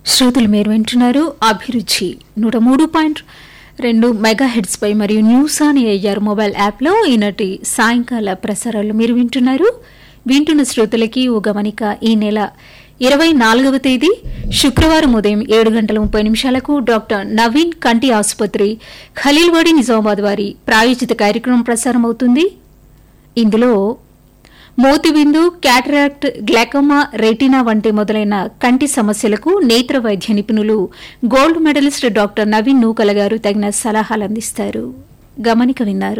శ్రోతలు మీరు వింటున్నారు అభిరుచి నూట మూడు పాయింట్ రెండు మెగా హెడ్స్ పై మరియు న్యూస్ ఆన్ ఏఆర్ మొబైల్ యాప్లో ఈనాటి సాయంకాల ప్రసారాలు మీరు వింటున్నారు వింటున్న శ్రోతలకి ఓ గమనిక ఈ నెల ఇరవై నాలుగవ తేదీ శుక్రవారం ఉదయం ఏడు గంటల ముప్పై నిమిషాలకు డాక్టర్ నవీన్ కంటి ఆసుపత్రి ఖలీల్వాడి నిజామాబాద్ వారి ప్రాయోజిత కార్యక్రమం ప్రసారం అవుతుంది ఇందులో మోతిబిందు క్యాటరాక్ట్ గ్లాకోమా రెటినా వంటి మొదలైన కంటి సమస్యలకు నేత్ర వైద్య నిపుణులు gold medalist doctor Naveen Nukala garu తగిన సలహాలు అందిస్తారు గమనిక విన్నారు